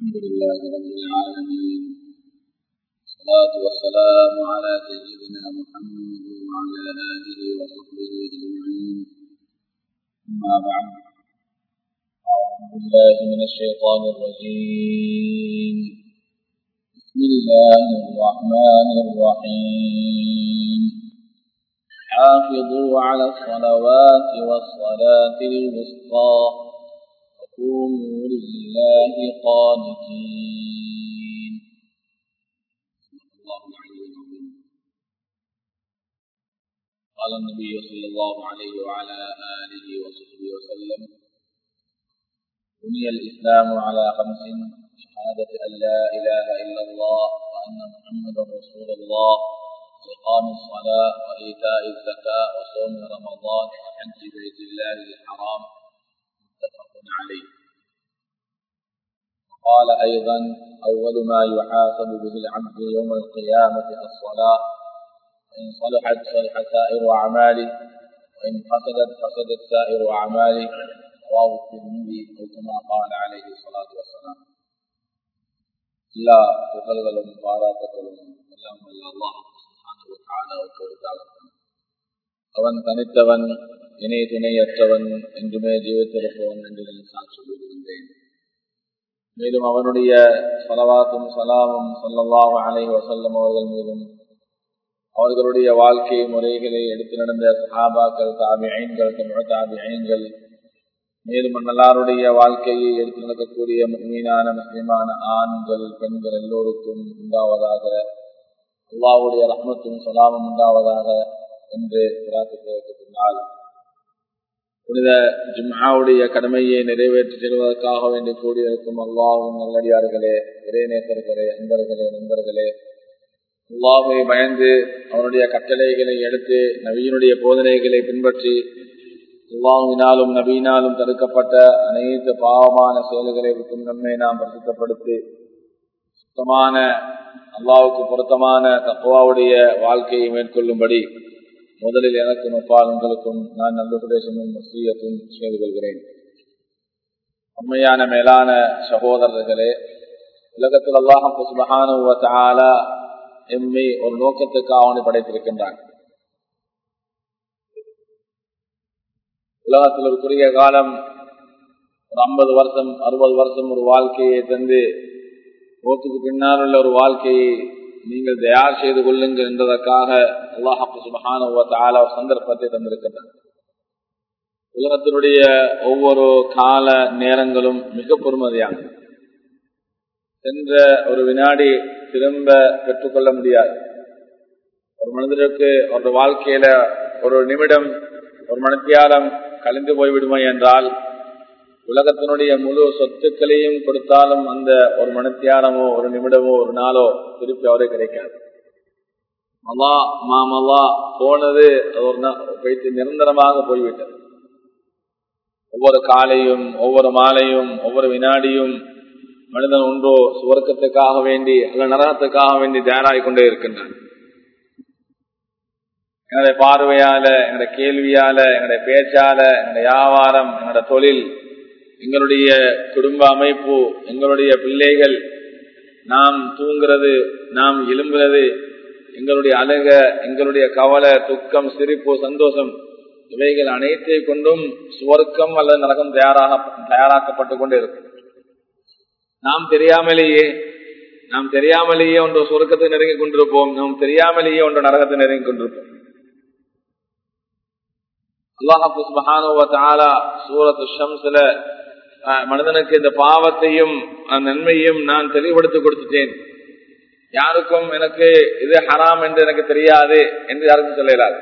الحمد لله رب العالمين والصلاة والسلام على سيدنا محمد وعلى آله وصحبه أجمعين أما بعد أعوذ بالله من الشيطان الرجيم بسم الله الرحمن الرحيم حافظوا على الصلوات والصلاة الوسطى وقوموا لله قانتين الله العلي العظيم قال النبي صلى الله عليه وعلى آله وصحبه وسلم بني الإسلام على خمس شهادة أن لا إله إلا الله وأن محمدا رسول الله وإقام الصلاة وإيتاء الزكاة وصوم رمضان وحج بيت الله الحرام متفق عليه وقال أيضا أول ما يحاسب به العبد يوم القيامة الصلاة فإن صلحت صلح سائر أعماله وإن فسدت فسدت سائر أعماله رواه الترمذي أو كما قال عليه الصلاة والسلام எல்லா புகழ்களும் பாராட்டுகளும் எல்லாம் வல்ல அல்லாஹ் அவன் தனித்தவன் இணை துணையற்றவன் என்றுமே ஜீவித்திருப்பவன் என்று நான் சாட்சி சொல்லுகின்றேன் மேலும் அவனுடைய சலவாத்தும் சலாமும் சொல்லல்லாஹ் அலை வசல்லம் அவர்கள் மீதும் அவர்களுடைய வாழ்க்கை முறைகளை எடுத்து நடந்த சஹாபாக்கள் தாபி ஐன்கள் தாபி ஐன்கள் மேலும் எல்லாருடைய வாழ்க்கையை எடுத்து நடக்கக்கூடிய மீனான முஸ்லிமான ஆண்கள் பெண்கள் எல்லோருக்கும் உண்டாவதாக அல்லாவுடைய ரஹ்மத்தும் சலாமும் உண்டாவதாக என்று பிரார்த்திப்பதற்கு பின்னால் புனித ஜிம்ஹாவுடைய கடமையை நிறைவேற்றி செல்வதற்காக வேண்டி கூடியிருக்கும் அல்லாவும் நல்லடியார்களே இறைநேசர்களே அன்பர்களே நண்பர்களே அல்லாவை பயந்து அவனுடைய கட்டளைகளை எடுத்து நவீனுடைய போதனைகளை பின்பற்றி அல்லாவினாலும் நவீனாலும் தடுக்கப்பட்ட அனைத்து பாவமான செயல்களை விட்டும் நம்மை நாம் பிரசித்தப்படுத்தி சுத்தமான அல்லாவுக்கு பொருத்தமான தப்புவாவுடைய வாழ்க்கையை மேற்கொள்ளும்படி முதலில் எனக்கும் அப்பால் உங்களுக்கும் நான் நல்ல உபதேசமும் சீயத்தும் செய்து கொள்கிறேன் உண்மையான மேலான சகோதரர்களே உலகத்தில் அல்லாஹு சுபகான எம்மை ஒரு நோக்கத்துக்காக அவனை படைத்திருக்கின்றான் உலகத்தில் ஒரு குறுகிய காலம் ஒரு ஐம்பது வருஷம் அறுபது வருஷம் ஒரு வாழ்க்கையை தந்து மோத்துக்கு பின்னால் உள்ள ஒரு வாழ்க்கையை நீங்கள் தயார் செய்து கொள்ளுங்கள் என்பதற்காக அல்லாஹு சுபகான சந்தர்ப்பத்தை தந்திருக்கின்றார் உலகத்தினுடைய ஒவ்வொரு கால நேரங்களும் மிக பொறுமதியானது சென்ற ஒரு வினாடி திரும்ப பெற்றுக்கொள்ள முடியாது ஒரு மனிதருக்கு ஒரு வாழ்க்கையில ஒரு நிமிடம் ஒரு மணித்தியாலம் கழிந்து போய்விடுமா என்றால் உலகத்தினுடைய முழு சொத்துக்களையும் கொடுத்தாலும் அந்த ஒரு மணித்தியானமோ ஒரு நிமிடமோ ஒரு நாளோ திருப்பி அவரே கிடைக்காது மலா மாமலா போனது ஒரு வைத்து நிரந்தரமாக போய்விட்டது ஒவ்வொரு காலையும் ஒவ்வொரு மாலையும் ஒவ்வொரு வினாடியும் மனிதன் ஒன்றோ சுவர்க்கத்துக்காக வேண்டி அல்ல நரகத்துக்காக வேண்டி தயாராகிக் கொண்டே இருக்கின்றான் எங்களுடைய பார்வையால எங்களுடைய கேள்வியால எங்களுடைய பேச்சால எங்களுடைய வியாபாரம் எங்களுடைய தொழில் எங்களுடைய குடும்ப அமைப்பு எங்களுடைய பிள்ளைகள் நாம் தூங்குறது நாம் எழும்புறது எங்களுடைய அழக எங்களுடைய கவலை துக்கம் சிரிப்பு சந்தோஷம் இவைகள் அனைத்தை கொண்டும் சுவர்க்கம் அல்லது நரகம் தயாராக தயாராக்கப்பட்டு கொண்டே இருக்கும் நாம் தெரியாமலேயே நாம் தெரியாமலேயே ஒன்று சுருக்கத்தை நெருங்கி கொண்டிருப்போம் நாம் தெரியாமலேயே ஒன்று நரகத்தை நெருங்கி கொண்டிருப்போம் அல்லாஹால சூரத்து ஷம்ஸ்ல மனிதனுக்கு இந்த பாவத்தையும் நன்மையும் நான் தெளிவுபடுத்தி கொடுத்துட்டேன் யாருக்கும் எனக்கு இது ஹராம் என்று எனக்கு தெரியாது என்று யாருக்கும் சொல்லலாது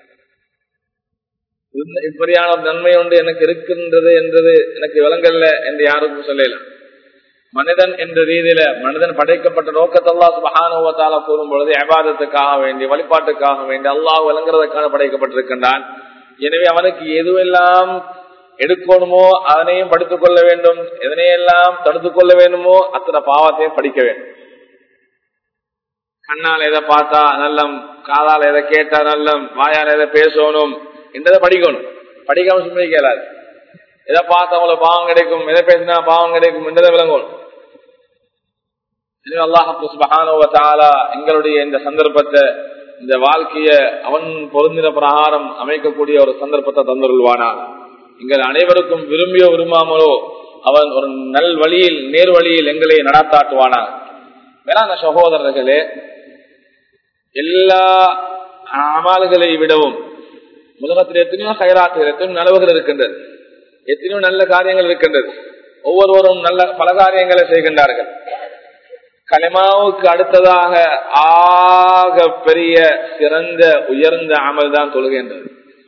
இப்படியான ஒரு நன்மை ஒன்று எனக்கு இருக்கின்றது என்றது எனக்கு விளங்கல்ல என்று யாருக்கும் சொல்லலாம் மனிதன் என்ற ரீதியில மனிதன் படைக்கப்பட்ட நோக்கத்தல்லா சுபகானுவத்தால கூறும் பொழுது அபாதத்துக்காக வேண்டி வழிபாட்டுக்காக வேண்டி அல்லாஹ் விளங்குறதுக்காக படைக்கப்பட்டிருக்கின்றான் எனவே அவனுக்கு எதுவெல்லாம் எடுக்கணுமோ அதனையும் படித்துக் கொள்ள வேண்டும் எதனையெல்லாம் தடுத்துக் கொள்ள வேண்டுமோ அத்தனை பாவத்தையும் படிக்க வேண்டும் கண்ணால் எதை பார்த்தா நல்லம் காதால் எதை கேட்டா நல்லம் வாயால் எதை பேசணும் என்றதை படிக்கணும் படிக்காம சும்மா கேளாது எதை பார்த்தா அவங்களுக்கு பாவம் கிடைக்கும் எதை பேசினா பாவம் கிடைக்கும் என்றதை விளங்கணும் அல்லாஹாலா எங்களுடைய இந்த சந்தர்ப்பத்தை இந்த வாழ்க்கைய அவன் பொருந்தின பிரகாரம் அமைக்கக்கூடிய ஒரு சந்தர்ப்பத்தை தந்துருவானார் எங்கள் அனைவருக்கும் விரும்பியோ விரும்பாமலோ அவன் ஒரு நல் வழியில் நேர் வழியில் எங்களை நடாத்தாட்டுவானார் வேளாண் சகோதரர்களே எல்லா அமால்களை விடவும் உலகத்தில் எத்தனையோ கைராத்துகள் எத்தனையோ நலவுகள் இருக்கின்றது எத்தனையோ நல்ல காரியங்கள் இருக்கின்றது ஒவ்வொருவரும் நல்ல பல காரியங்களை செய்கின்றார்கள் கலிமாவுக்கு அடுத்ததாக ஆக பெரிய சிறந்த உயர்ந்த அமல் தான் தொழுகின்றது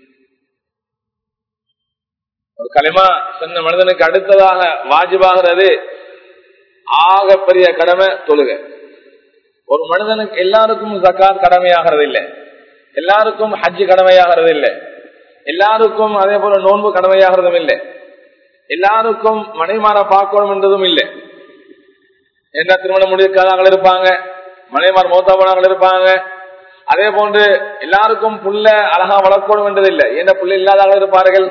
ஒரு களிமா சொன்ன மனிதனுக்கு அடுத்ததாக வாஜிபாகிறது ஆக பெரிய கடமை தொழுக ஒரு மனிதனுக்கு எல்லாருக்கும் ஜக்காத் கடமையாகிறது இல்லை எல்லாருக்கும் ஹஜ்ஜு கடமையாகிறது இல்லை எல்லாருக்கும் அதே போல நோன்பு கடமையாகிறதும் இல்லை எல்லாருக்கும் மனைமாற பார்க்கணும் என்றதும் இல்லை என்ன திருமணம் முடிக்காதவங்க இருப்பாங்க மனைமார் மூத்த போனவங்க இருப்பாங்க அதே போன்று எல்லாருக்கும் புள்ள அழகா வளர்க்கணும் என்றதில்லை என்ன புள்ள இல்லாதவங்க இருப்பார்கள்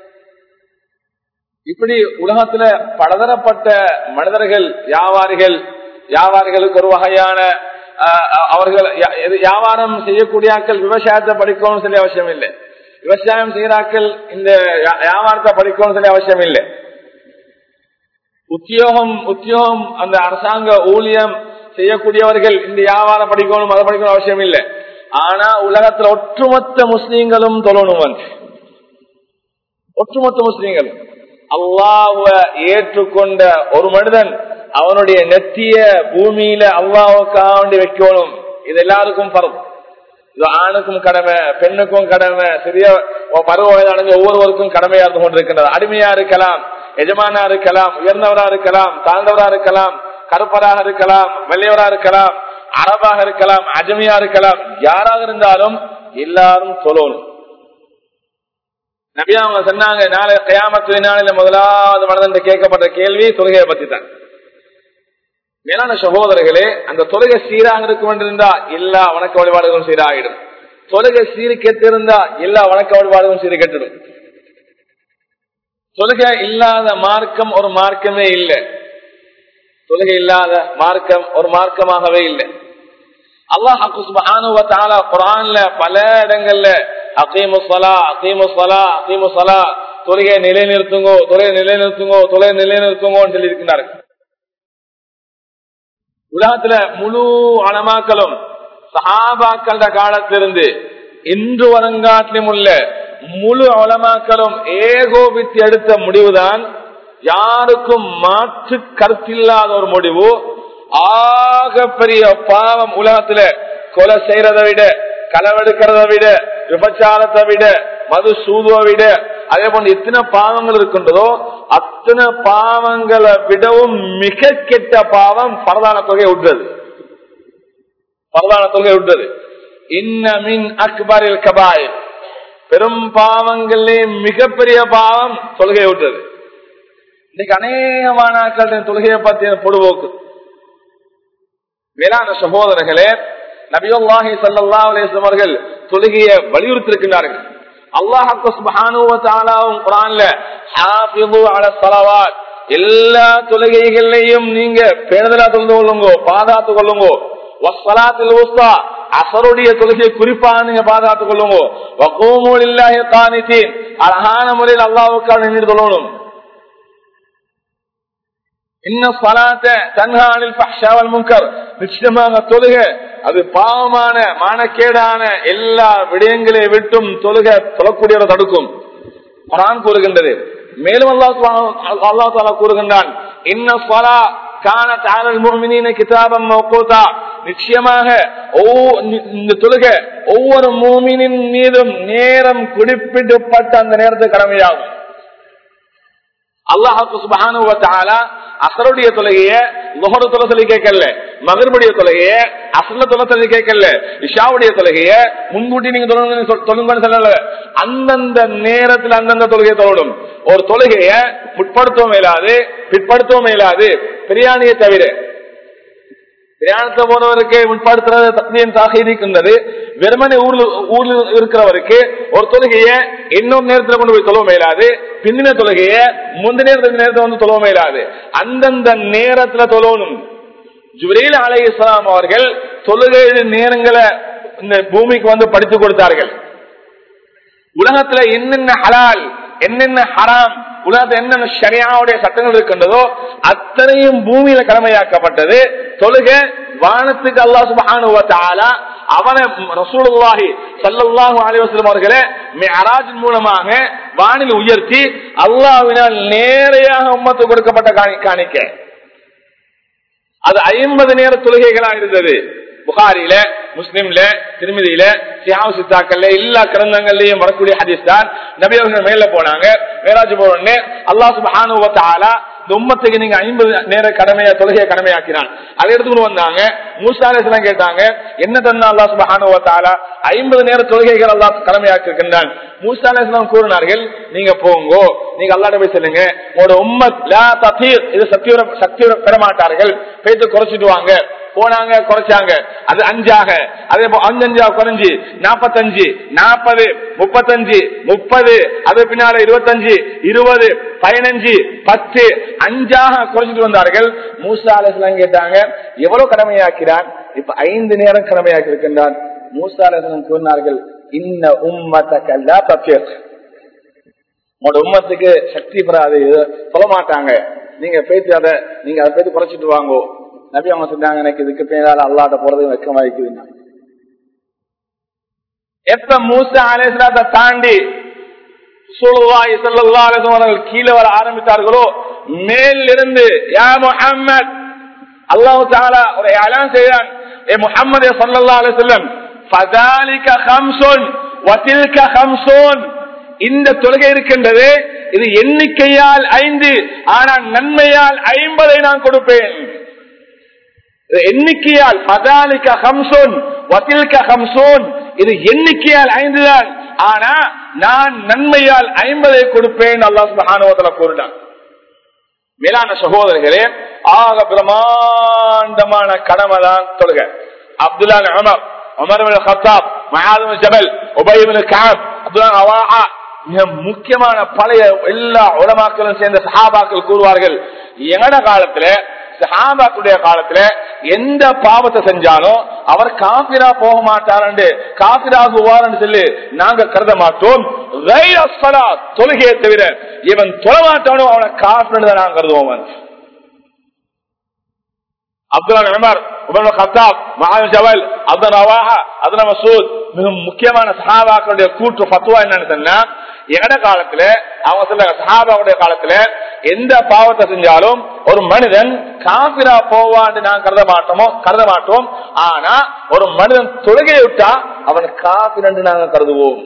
இப்படி உலகத்துல பலதரப்பட்ட மனிதர்கள் வியாபாரிகள் வியாபாரிகளுக்கு ஒரு வகையான அவர்கள் வியாபாரம் செய்யக்கூடிய ஆட்கள் விவசாயத்தை படிக்கணும்னு சொல்லி அவசியம் இல்லை விவசாயம் செய்யறாக்கள் இந்த வியாபாரத்தை படிக்கணும்னு சொல்லி அவசியம் இல்லை உத்தியோகம் உத்தியோகம் அந்த அரசாங்க ஊழியம் செய்யக்கூடியவர்கள் இந்த வியாபாரம் படிக்கணும் அதை படிக்கணும் அவசியம் இல்லை ஆனா உலகத்துல ஒட்டுமொத்த முஸ்லீம்களும் தொழணும் வந்து ஒட்டுமொத்த முஸ்லீம்களும் அல்லாவ ஏற்றுக்கொண்ட ஒரு மனிதன் அவனுடைய நெத்திய பூமியில அல்லாவுக்காண்டி வைக்கணும் இது எல்லாருக்கும் பரம் இது ஆணுக்கும் கடமை பெண்ணுக்கும் கடமை சிறிய பருவ வயதானது ஒவ்வொருவருக்கும் கடமையா இருந்து கொண்டிருக்கின்றது அடிமையா இருக்கலாம் எஜமானா இருக்கலாம் உயர்ந்தவரா இருக்கலாம் தாழ்ந்தவரா இருக்கலாம் கருப்பராக இருக்கலாம் வெள்ளையவரா இருக்கலாம் அரபாக இருக்கலாம் அஜமியா இருக்கலாம் யாராக இருந்தாலும் எல்லாரும் சொல்லணும் நபியா அவங்க சொன்னாங்க நாளை கயாமத்து நாளில முதலாவது மனதன் கேட்கப்பட்ட கேள்வி தொழுகையை பத்தி தான் மேலான சகோதரர்களே அந்த தொழுகை சீராக இருக்கும் என்றிருந்தா எல்லா வணக்க வழிபாடுகளும் சீராகிடும் தொழுகை சீரு கெட்டிருந்தா எல்லா வணக்க வழிபாடுகளும் சீரு கெட்டிடும் தொழுகை இல்லாத மார்க்கம் ஒரு மார்க்கமே இல்லை தொழுகை இல்லாத மார்க்கம் ஒரு மார்க்கமாகவே இல்லை அல்லாஹ் குரான்ல பல இடங்கள்ல அகீமுசலா அகீமுசலா அகீமுசலா தொழுகை நிலைநிறுத்துங்கோ தொழுகை நிலைநிறுத்துங்கோ தொழுகை நிலைநிறுத்துங்கோன்னு சொல்லி இருக்கிறார்கள் உலகத்துல முழு அலமாக்களும் சஹாபாக்கள காலத்திலிருந்து இன்று வருங்காட்டிலும் உள்ள முழு அலமாக்களும் ஏகோபித்து எடுத்த முடிவுதான் யாருக்கும் மாற்று கருத்தில்லாத ஒரு முடிவு ஆக பெரிய பாவம் உலகத்துல கொலை செய்யறதை விட களவெடுக்கிறத விட விபச்சாரத்தை விட மது சூதுவை விட அதே போன்று எத்தனை பாவங்கள் இருக்கின்றதோ அத்தனை பாவங்களை விடவும் மிக கெட்ட பாவம் பரதான தொகை விட்டது பரதான தொகை விட்டது இன்னமின் அக்பரில் கபாய் பெரும் பாவங்களே மிகப்பெரிய பாவம் தொழுகை விட்டது இன்னைக்கு அநேகமான தொழுகையை பற்றிய பொடுபோக்கு வேளாண் சகோதரர்களே நபியுல்லாஹி சல்லா அலேஸ்லம் அவர்கள் தொழுகையை வலியுறுத்திருக்கிறார்கள் அல்லாஹால எல்லா தொழுகைகளையும் நீங்க பேணுதலா தொழுந்து கொள்ளுங்கோ பாதுகாத்துக் கொள்ளுங்கோ அசருடைய தொழுகையை குறிப்பாக நீங்க பாதுகாத்துக் கொள்ளுங்கோ வகோமூல் இல்லாஹி காணித்தீன் அழகான முறையில் அல்லாவுக்காக நின்று தொழணும் நிச்சயமாக தொழுக அது பாவமான மானக்கேடான எல்லா விடயங்களை விட்டும் தொழுக தொழக்கூடியவரை தடுக்கும் குரான் கூறுகின்றது மேலும் அல்லா தாலா கூறுகின்றான் நிச்சயமாக இந்த தொழுக ஒவ்வொரு மூமினின் மீதும் நேரம் குறிப்பிடப்பட்ட அந்த நேரத்துக்கு கடமையாகும் அல்லாஹு சுபானு அசருடைய தொலைகைய நுகர தொலை கேட்கல மகர்புடைய தொலைகைய அசல தொலை கேட்கல இஷாவுடைய தொலைகைய முன்கூட்டி நீங்க தொழுங்கன்னு சொல்லல அந்தந்த நேரத்தில் அந்தந்த தொழுகையை தொழணும் ஒரு தொழுகைய முற்படுத்தவும் இயலாது பிற்படுத்தவும் இயலாது பிரியாணியை தவிர பிரயாணத்தை போனவருக்கு முற்படுத்துறது தக்னியின் தாகிதிக்கின்றது வெறுமனை ஊர்ல ஊர்ல இருக்கிறவருக்கு ஒரு தொழுகைய இன்னொரு நேரத்துல கொண்டு போய் தொழவ மேலாது பின்னின தொழுகைய முந்தின நேரத்துல நேரத்தை வந்து தொழவ மேலாது அந்தந்த நேரத்துல தொழணும் ஜுரீல் அலை இஸ்லாம் அவர்கள் தொழுகை நேரங்களை இந்த பூமிக்கு வந்து படித்து கொடுத்தார்கள் உலகத்துல என்னென்ன ஹலால் என்னென்ன ஹராம் உலகத்துல என்னென்ன ஷரியாவுடைய சட்டங்கள் இருக்கின்றதோ அத்தனையும் பூமியில கடமையாக்கப்பட்டது தொழுக வானத்துக்கு அல்லா சுபானு அவனை ரசூலுல்லாஹி சல்லல்லாஹு அலைஹி வஸல்லம் அவர்களை மிஅராஜின் மூலமாக வானில் உயர்த்தி அல்லாஹ்வினால் நேரையாக உம்மத்து கொடுக்கப்பட்ட காணி- காணிக்கை அது ஐம்பது நேர தொழுகைகளா இருந்தது புகாரில முஸ்லிம்ல திருமதியில சியாவு சித்தாக்கள்ல எல்லா கிரந்தங்கள்லயும் வரக்கூடிய ஹதீஸ் தான் நபி அவர்கள் மேல போனாங்க மேராஜ் போன உடனே அல்லாஹ் சுப்ஹானஹு வ தஆலா இந்த உம்மத்துக்கு நீங்க ஐம்பது நேர கடமையா தொழுகையை கடமையாக்கினான் அதை எடுத்துட்டு வந்தாங்க மூசாலேசனம் கேட்டாங்க என்ன தந்தா அல்லாஹ் சுப்ஹானஹு வ தஆலா ஐம்பது நேர தொழுகைகள் அல்லாஹ் கடமையாக்கி இருக்கின்றான் மூசாலேசனம் கூறினார்கள் நீங்க போங்கோ நீங்க அல்லாட்ட போய் சொல்லுங்க உங்களோட உம்மத் லா ததீர் இது சக்தி சக்தி பெற மாட்டார்கள் பேச்சு குறைச்சிட்டு வாங்க போனாங்க குறைச்சாங்க அது அஞ்சாக அதே போல அஞ்சு அஞ்சா குறைஞ்சு நாப்பத்தஞ்சு நாற்பது முப்பத்தஞ்சு முப்பது அது பின்னால இருபத்தஞ்சு இருபது பதினஞ்சு பத்து அஞ்சாக குறைச்சிட்டு வந்தார்கள் மூசா அலிஸ்லாம் கேட்டாங்க எவ்வளவு கடமையாக்கிறான் இப்ப ஐந்து நேரம் கடமையாக்கி இருக்கின்றான் மூசா அலிஸ்லாம் கூறினார்கள் இன்ன உம்மத்தக்கல்லா தப்பியத் உங்களோட உம்மத்துக்கு சக்தி பெறாது சொல்ல மாட்டாங்க நீங்க பேச்சு அதை நீங்க அதை பேச்சு குறைச்சிட்டு வாங்கோ நபி அவங்க சொன்னாங்க எனக்கு இதுக்கு பின்னால அல்லாட்ட போறது வெக்கமா இருக்குதுன்னா எப்ப மூசா அலேஸ்லாத்தை தாண்டி சுலுவாய் ஸல்லல்லாஹு அலைஹி வஸல்லம் அவர்கள் கீழே வர ஆரம்பித்தார்களோ மேலிருந்து யா முஹம்மத் அல்லாஹ் தஆலா ஒரு இலான் செய்தான் ஏ முஹம்மது ஸல்லல்லாஹு அலைஹி வஸல்லம் ஃபதாலிக ஹம்ஸுன் வதில்க ஹம்ஸுன் இந்த தொழுகை இருக்கின்றது இது எண்ணிக்கையால் ஐந்து ஆனால் நன்மையால் ஐம்பதை நான் கொடுப்பேன் இது எண்ணிக்கையால் பதாலிக்க ஹம்சோன் வத்தில்க ஹம்சோன் இது எண்ணிக்கையால் ஐந்து தான் ஆனா நான் நன்மையால் ஐம்பதை கொடுப்பேன் அல்லாஹ் சுபஹானுவத்துல கூறினான் மேலான சகோதரர்களே ஆக பிரமாண்டமான கடமை தான் தொழுக Abdullah Amr Umar bin Khattab Muadh bin Jabal Ubayy பின் கஅப் அப்துல்லா ரவாஹா மிக முக்கியமான பழைய எல்லா உலமாக்களும் சேர்ந்த சஹாபாக்கள் கூறுவார்கள் எங்கட காலத்துல சஹாபாக்குடைய காலத்துல எந்த பாவத்தை செஞ்சாலும் அவர் காபிரா போக மாட்டார் காபிராகுவார் சொல்லி நாங்க கருத மாட்டோம் கைர ஸலாத், தொழுகையை தவிர இவன் தொழமாட்டானோ அவனை காபிரன் தான் நாங்க கருதுவோம் அப்துல்லா உமர் உமர் கத்தாப் மஹான் Jabal Abdul Rawaha Abdul Masood மிக முக்கியமான சஹாபாக்களுடைய கூற்று பத்துவா என்னன்னு சொன்னா எங்கட காலத்துல அவங்க சொல்றாங்க சஹாபாவுடைய காலத்துல எந்த பாவத்தை செஞ்சாலும் ஒரு மனிதன் காபிரா போவான்னு நான் கருத மாட்டோமோ கருத மாட்டோம் ஆனா ஒரு மனிதன் தொழுகையை விட்டா அவன் காபிரண்டு நாங்க கருதுவோம்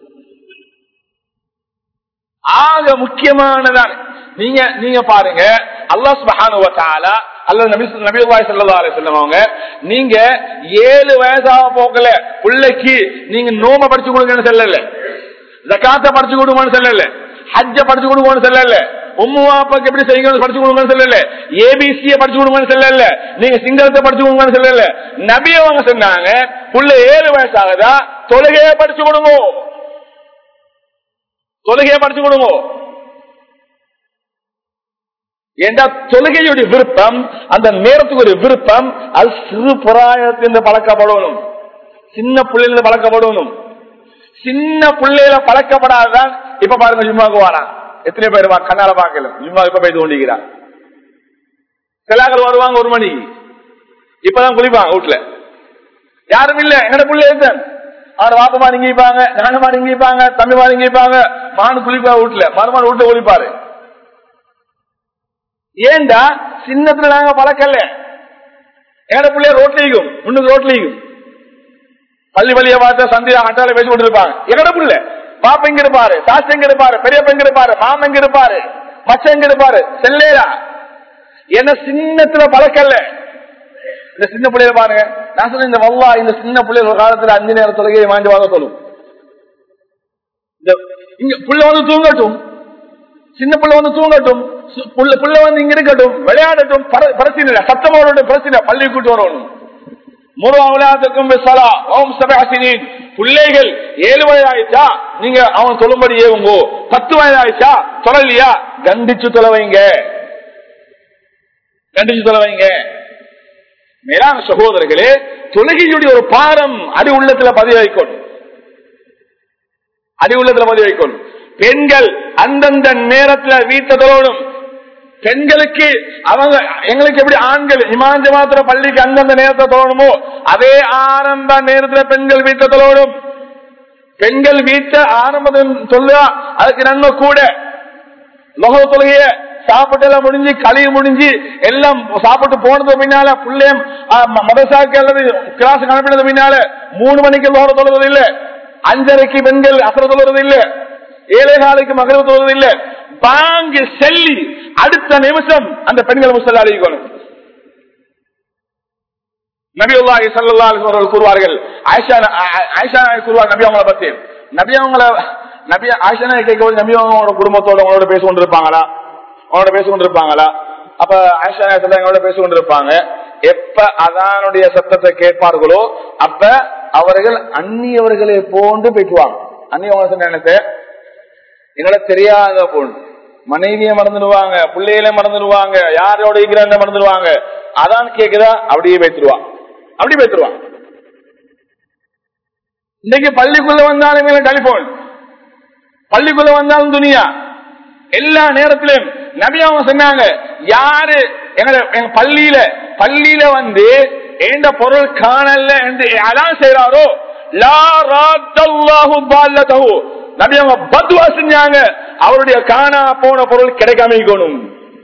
ஆக முக்கியமானதான் நீங்க நீங்க பாருங்க அல்லாஹ் சுப்ஹானஹு வ தஆலா அல்லது நபி நபிவாய் ஸல்லல்லாஹு அலைஹி வஸல்லம் அவங்க நீங்க ஏழு வயசாக போகல பிள்ளைக்கு நீங்க நோம படிச்சு கொடுங்கன்னு சொல்லல ஜகாத்த படிச்சு கொடுங்கன்னு சொல்லல ஹஜ்ஜ படிச்சு கொடுங்கன்னு சொல்லல உம்மு வாப்பாக்கு எப்படி செய்யணும் படிச்சு கொடுங்கன்னு சொல்லல ஏபிசிய படிச்சு கொடுங்கன்னு சொல்லல நீங்க சிங்களத்தை படிச்சு கொடுங்கன்னு சொல்லல நபி அவங்க சொன்னாங்க புள்ள ஏழு வயசாகுதா தொழுகையை படிச்சு கொடுங்க தொழுகையை படிச்சு கொடுங்க ஏண்டா தொழுகையுடைய விருப்பம் அந்த நேரத்துக்கு ஒரு விருப்பம் அது சிறு புறாயத்திலிருந்து பழக்கப்படணும் சின்ன பிள்ளையில பழக்கப்படணும் சின்ன பிள்ளையில பழக்கப்படாதான் இப்ப பாருங்க ஜும்மாக்கு வாரான் எத்தனை பேர் வா- கண்ணால பாக்கல ஜும்மா இப்ப போய் தோண்டிக்கிறான் சிலாக்கள் வருவாங்க ஒரு மணிக்கு இப்பதான் குளிப்பாங்க வீட்டுல யாரும் இல்ல எங்கட பிள்ளை இருந்தான் அவர் வாப்பமா நீங்க இருப்பாங்க ஞானமா நீங்க இருப்பாங்க தம்பிமா நீங்க இருப்பாங்க மானு குளிப்பா வீட்டுல மறுமான் வீட்டுல குளிப்பாரு ஏண்டா சின்னத்துல நாங்க பழக்கல எங்கட பிள்ளைய ரோட்லயும் முன்னுக்கு ரோட்லயும் பள்ளி வழிய பார்த்த சந்தியா அட்டால பேசி கொண்டு இருப்பாங்க எங்கட பிள்ளை பாப்ப எங்க இருப்பாரு சாஸ்தி எங்க இருப்பாரு பெரியப்ப எங்க இருப்பாரு மாம எங்க இருப்பாரு மச்ச எங்க இருப்பாரு செல்லேரா என்ன சின்னத்துல பழக்கல இந்த சின்ன பிள்ளைய பாருங்க நான் சொன்ன இந்த வல்லா இந்த சின்ன பிள்ளைய ஒரு காலத்துல அஞ்சு நேரம் தொலைகையை வாங்கி வாங்க சொல்லும் இந்த இங்க புள்ள வந்து தூங்கட்டும் சின்ன பிள்ளை வந்து தூங்கட்டும் சு- புள்ள புள்ள வந்து இங்க இருக்கட்டும் விளையாடட்டும் பர- பிரச்சனை இல்லை சத்தமோட பிரச்சனை பள்ளி கூட்டு வரணும் முரு அவலாத்துக்கும் பிஸ்ஸலா, ஓம் சபஹசினீன். பிள்ளைகள் ஏழு வயதாயிச்சா நீங்க அவன் சொல்லும்படி ஏவுங்கோ பத்து வயதாயிச்சா தொழலையா கண்டிச்சு தொலைவைங்க கண்டிச்சு தொலைவைங்க மேலான சகோதரர்களே தொழுகையுடைய ஒரு பாரம் அடி உள்ளத்துல பதிய வைக்கணும் அடி உள்ளத்துல பதிய வைக்கணும் பெண்கள் அந்தந்த நேரத்துல வீட்டை தொழணும் பெண்களுக்கு அவங்க எங்களுக்கு எப்படி ஆண்கள் இமாஞ்ச மாத்திர பள்ளிக்கு அந்தந்த நேரத்தை தொழணுமோ அதே ஆரம்ப நேரத்துல பெண்கள் வீட்டை தொழணும் பெண்கள் வீட்டை ஆரம்பம் சொல்லுவா அதுக்கு நன்மை கூட லோக தொழுகைய சாப்பிட்டு எல்லாம் முடிஞ்சு கழிவு முடிஞ்சு எல்லாம் சாப்பிட்டு போனது பின்னால பிள்ளையும் மதசாக்கு அல்லது கிளாஸ் அனுப்பினது பின்னால மூணு மணிக்கு லோக தொழுவது இல்ல அஞ்சரைக்கு பெண்கள் அசர தொழுவது இல்ல ஏழை காலைக்கு மகர தொழுவது இல்ல பாங்கு செல்லி அடுத்த நிமிஷம் அந்த பெண்கள் முசல்லா அழிக்கணும் நபியுல்லாஹி ஸல்லல்லாஹு அலைஹி வஸல்லம் கூறுவார்கள் ஆயிஷா ஆயிஷா கூறுவார் நபி அவங்கள பத்தி நபி அவங்கள நபி ஆயிஷா கேட்கும்போது நபி அவங்களோட குடும்பத்தோட அவங்களோட பேசி கொண்டிருப்பாங்களா அவங்களோட பேசி கொண்டிருப்பாங்களா அப்ப ஆயிஷா எங்களோட பேசி கொண்டிருப்பாங்க எப்ப அதானுடைய சத்தத்தை கேட்பார்களோ அப்ப அவர்கள் அந்நியவர்களை போன்று பேசுவாங்க அந்நியவங்க சொன்ன என்னத்தை எங்களை தெரியாத பொண்ணு மனைவிய மறந்துடுவாங்க பிள்ளைகள மறந்துடுவாங்க யாரோட இருக்கிறாங்க மறந்துடுவாங்க அதான் கேக்குதா அப்படியே பேத்துருவான் அப்படி பேத்துருவான் இன்னைக்கு பள்ளிக்குள்ள வந்தாலும் டெலிபோன் பள்ளிக்குள்ள வந்தாலும் துணியா எல்லா நேரத்திலும் நபி அவங்க சொன்னாங்க யாரு எங்க எங்க பள்ளியில பள்ளியில வந்து எந்த பொருள் காணல என்று அதான் செய்யறாரோ லா ராத்தல்லாஹு பால்லதஹு நபி அவங்க பத்வா செஞ்சாங்க அவருடைய காணா போன பொருள் கிடைக்காம இருக்கணும்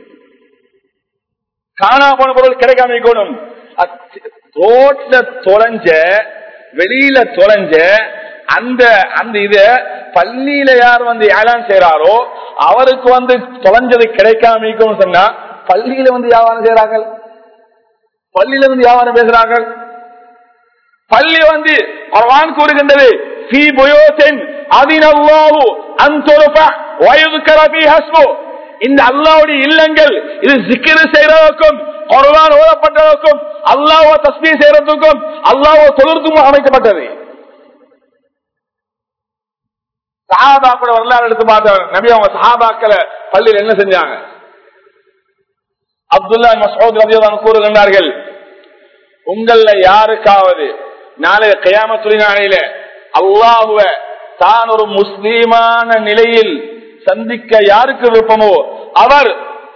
காணா போன பொருள் கிடைக்காம இருக்கணும் ரோட்ல தொலைஞ்ச வெளியில தொலைஞ்ச அந்த அந்த இத பள்ளியில யார் வந்து ஏலான் செய்யறாரோ அவருக்கு வந்து தொலைஞ்சது கிடைக்காம இருக்கணும் சொன்னா பள்ளியில வந்து வியாபாரம் செய்யறார்கள் பள்ளியில வந்து வியாபாரம் பேசுறார்கள் பள்ளி வந்து குர்ஆன் கூறுகின்றது ஃபீ புயூத்தின் அதினல்லாஹு அன் துர்ஃபா வ யுذكر ஃபீஹா இஸ்மு இந்த அல்லாஹ்வுடைய இல்லங்கள் இது zikr செய்யறதுக்கும் குர்ஆன் ஓதப்பட்டதற்கும் அல்லாஹ்வை தஸ்பீஹ் செய்யறதுக்கும் அல்லாஹ்வை தொழுறதுக்கும் அமைக்கப்பட்டது சஹாபாக்களோட வரலாறு எடுத்து பார்த்தவர் நபி அவங்க சஹாபாக்களை பள்ளியில் என்ன செஞ்சாங்க அப்துல்லா மசூத் ரபியதான் கூறுகின்றார்கள் உங்கள யாருக்காவது நாளைய கயாமத்துலி நாளையில அல்லாஹுவ தான் ஒரு முஸ்லீமான நிலையில் சந்திக்க யாருக்கு விருப்பமோ அவர்